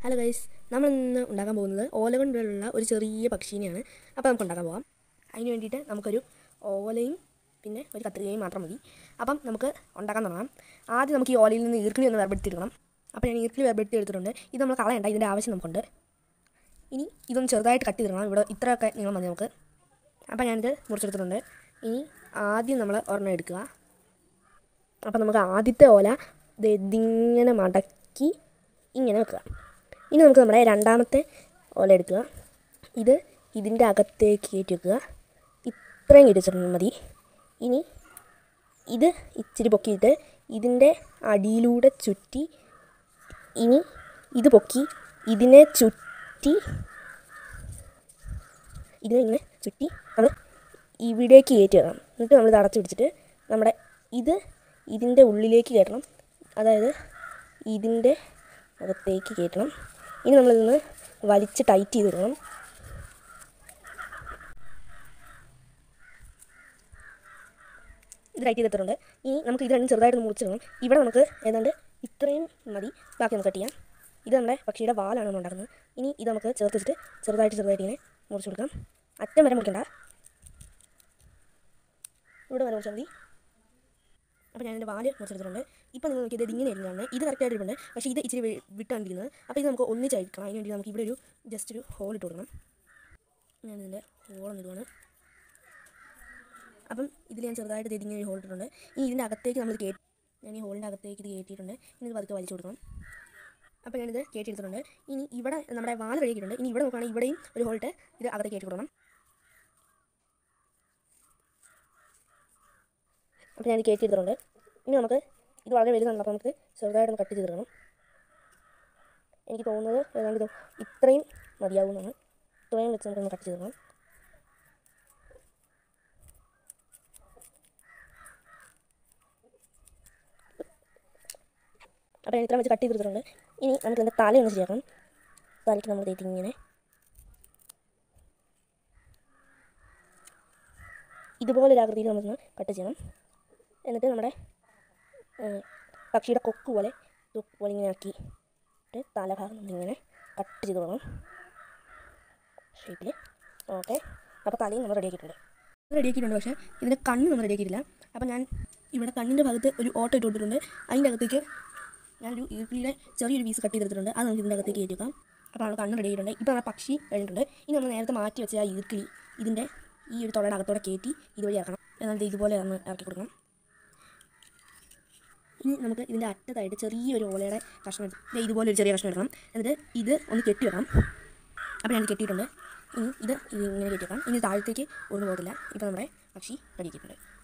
hello guys നമ്മൾ ഇന്ന് ഉണ്ടാക്കാൻ പോകുന്നത് ഓല കൊണ്ടുള്ള ഒരു ചെറിയ പക്ഷീനെയാണ് അപ്പോൾ നമുക്ക് ഉണ്ടാക്കാൻ പോകാം അതിന് വേണ്ടിയിട്ട് നമുക്കൊരു ഓലയും പിന്നെ ഒരു കത്രികയും മാത്രം മതി അപ്പം നമുക്ക് ഉണ്ടാക്കാൻ തുടങ്ങാം ആദ്യം നമുക്ക് ഈ ഓലയിൽ നിന്ന് ഈർക്കിളി ഒന്ന് വേർപെടുത്തിയെടുക്കണം അപ്പോൾ ഞാൻ ഈർക്കിളി വേർപെടുത്തി എടുത്തിട്ടുണ്ട് ഇത് നമ്മൾ കളയണ്ട ഇതിൻ്റെ ആവശ്യം നമുക്കുണ്ട് ഇനി ഇതൊന്ന് ചെറുതായിട്ട് കട്ട് ചെയ്തിടണം ഇവിടെ ഇത്രയൊക്കെ നിങ്ങൾ മതി നമുക്ക് അപ്പോൾ ഞാനിത് മുറിച്ചെടുത്തിട്ടുണ്ട് ഇനി ആദ്യം നമ്മൾ ഒരെണ്ണം എടുക്കുക അപ്പോൾ നമുക്ക് ആദ്യത്തെ ഓല ദേ ഇതിങ്ങനെ മടക്കി ഇങ്ങനെ വെക്കുക ഇനി നമുക്ക് നമ്മുടെ രണ്ടാമത്തെ ഓല എടുക്കുക ഇത് ഇതിൻ്റെ അകത്തേക്ക് കയറ്റി വെക്കുക ഇത്രയും കയറ്റി വെച്ചിട്ട് മതി ഇനി ഇത് ഇച്ചിരി പൊക്കിയിട്ട് ഇതിൻ്റെ അടിയിലൂടെ ചുറ്റി ഇനി ഇത് പൊക്കി ഇതിനെ ചുറ്റി ഇതിനെ ഇങ്ങനെ ചുറ്റി നമ്മൾ ഇവിടേക്ക് കയറ്റി വെക്കണം എന്നിട്ട് നമ്മൾ ഇത് അടച്ചു പിടിച്ചിട്ട് നമ്മുടെ ഇത് ഇതിൻ്റെ ഉള്ളിലേക്ക് കയറ്റണം അതായത് ഇതിൻ്റെ അകത്തേക്ക് കയറ്റണം ഇനി നമ്മളിതൊന്ന് വലിച്ച് ടൈറ്റ് ചെയ്തിടണം ഇത് ടൈറ്റ് ചെയ്തിട്ടുണ്ട് ഇനി നമുക്ക് ഇത് രണ്ടും ചെറുതായിട്ട് മുറിച്ചിടണം ഇവിടെ നമുക്ക് ഏതാണ്ട് ഇത്രയും മതി ബാക്കി നമുക്ക് കട്ട് ചെയ്യാം ഇത് നമ്മുടെ പക്ഷിയുടെ വാലാണ് നമ്മൾ ഉണ്ടാക്കുന്നത് ഇനി ഇത് നമുക്ക് ചേർത്ത് വെച്ചിട്ട് ചെറുതായിട്ട് ചെറുതായിട്ട് ഇങ്ങനെ മുറിച്ച് കൊടുക്കാം അറ്റം വരെ മുറിക്കണ്ട ഇവിടെ വരെ മുറിച്ചാൽ മതി അപ്പോൾ ഞാൻ എൻ്റെ വാല് മുറിച്ചെടുത്തിട്ടുണ്ട് ഇപ്പോൾ നിങ്ങൾ നോക്കിയത് ഇത് ഇങ്ങനെ ഇരുന്നതാണ് ഇത് കറക്റ്റായിട്ട് ഇട്ടുണ്ട് പക്ഷേ ഇത് ഇച്ചിരി വി- വിട്ടാണ് ഇരിക്കുന്നത് അപ്പോൾ ഇത് നമുക്ക് ഒന്നിച്ചയക്കണം അതിന് വേണ്ടി നമുക്ക് ഇവിടെ ഒരു ജസ്റ്റ് ഒരു ഹോൾ ഇട്ട് കൊടുക്കണം ഞാൻ ഇതിൻ്റെ ഹോളൊന്ന് ഇടുവാണ് അപ്പം ഇതിൽ ഞാൻ ചെറുതായിട്ട് ഇത് ഇങ്ങനെ ഒരു ഹോൾ ഇട്ടിട്ടുണ്ട് ഇനി ഇതിൻ്റെ അകത്തേക്ക് നമ്മൾ കയറ്റി ഞാൻ ഈ ഹോളിൻ്റെ അകത്തേക്ക് ഇത് കയറ്റിയിട്ടുണ്ട് ഇനി ഇത് പതുക്കെ വലിച്ചു കൊടുക്കണം അപ്പോൾ ഞാനിത് കയറ്റിയെടുത്തിട്ടുണ്ട് ഇനി ഇവിടെ നമ്മുടെ വാല് വഴിയിട്ടുണ്ട് ഇനി ഇവിടെ നോക്കുകയാണെങ്കിൽ ഇവിടെയും ഒരു ഹോളിട്ട് ഇത് അകത്തേക്ക് കയറ്റി കൊടുക്കണം അപ്പോൾ ഞാൻ കയറ്റി എടുത്തിട്ടുണ്ട് ഇനി നമുക്ക് ഇത് വളരെ വലുതാണ് അപ്പോൾ നമുക്ക് ചെറുതായിട്ടൊന്ന് കട്ട് ചെയ്തിടണം എനിക്ക് തോന്നുന്നത് ഏതാണ്ട് ഇത് ഇത്രയും മതിയാവുമെന്നാണ് ഇത്രയും വെച്ച് നമുക്കൊന്ന് കട്ട് ചെയ്തിടണം അപ്പോൾ ഞാൻ ഇത്രയും വെച്ച് കട്ട് ചെയ്തിട്ടുണ്ട് ഇനി നമുക്ക് ഇതിൻ്റെ തലയൊന്ന് ശരിയാക്കണം തലയ്ക്ക് നമ്മൾ തേറ്റി ഇങ്ങനെ ഇതുപോലൊരു ആകൃതിയിൽ നമ്മളൊന്ന് കട്ട് ചെയ്യണം എന്നിട്ട് നമ്മുടെ ഏഹ്, പക്ഷിയുടെ കൊക്ക് പോലെ കൊക്ക് പോലെ ഇങ്ങനെ ആക്കി ഇട്ട് തലഭാഗം നമ്മളിങ്ങനെ കട്ട് ചെയ്ത് തുടങ്ങും ഷേപ്പിൽ ഓക്കെ അപ്പോൾ തലയും നമ്മൾ റെഡിയാക്കിയിട്ടുണ്ട് റെഡിയാക്കിയിട്ടുണ്ട് പക്ഷേ ഇതിൻ്റെ കണ്ണ് നമ്മൾ റെഡിയാക്കിയിട്ടില്ല അപ്പോൾ ഞാൻ ഇവിടെ കണ്ണിൻ്റെ ഭാഗത്ത് ഒരു ഓട്ടോ ഇട്ട് കൊടുത്തിട്ടുണ്ട് അതിൻ്റെ അകത്തേക്ക് ഞാനൊരു ഈർക്കിളിയുടെ ചെറിയൊരു പീസ് കട്ട് ചെയ്തെടുത്തിട്ടുണ്ട് അത് നമുക്ക് ഇതിൻ്റെ അകത്തേക്ക് കയറ്റി വെക്കാം അപ്പോൾ നമ്മൾ കണ്ണ് റെഡി ആയിട്ടുണ്ട് ഇപ്പോൾ നമ്മുടെ പക്ഷി കഴിഞ്ഞിട്ടുണ്ട് ഇനി നമ്മൾ നേരത്തെ മാറ്റി വെച്ച ആ ഈർക്കിളി ഇതിൻ്റെ ഈ ഒരു തൊള്ളയുടെ അകത്തോടെ കയറ്റി ഇതുവഴി ഇറക്കണം എന്നിട്ട് ഇതുപോലെ ഒന്ന് ഇറക്കി കൊടുക്കണം ഇനി നമുക്ക് ഇതിൻ്റെ അറ്റത്തായിട്ട് ചെറിയൊരു ഓലയുടെ കഷ്ണം എടുത്ത് ദേ ഇതുപോലെ ഒരു ചെറിയ കഷ്ണം എടുക്കണം എന്നിട്ട് ഇത് ഒന്ന് കെട്ടി വെക്കണം അപ്പോൾ ഞാൻ കെട്ടിയിട്ടുണ്ട് ഇനി ഇത് ഇത് ഇങ്ങനെ കെട്ടി വെക്കാം ഇനി താഴത്തേക്ക് ഒന്നും പോകത്തില്ല ഇപ്പോൾ നമ്മുടെ പക്ഷി റെഡിയാക്കിയിട്ടുണ്ട്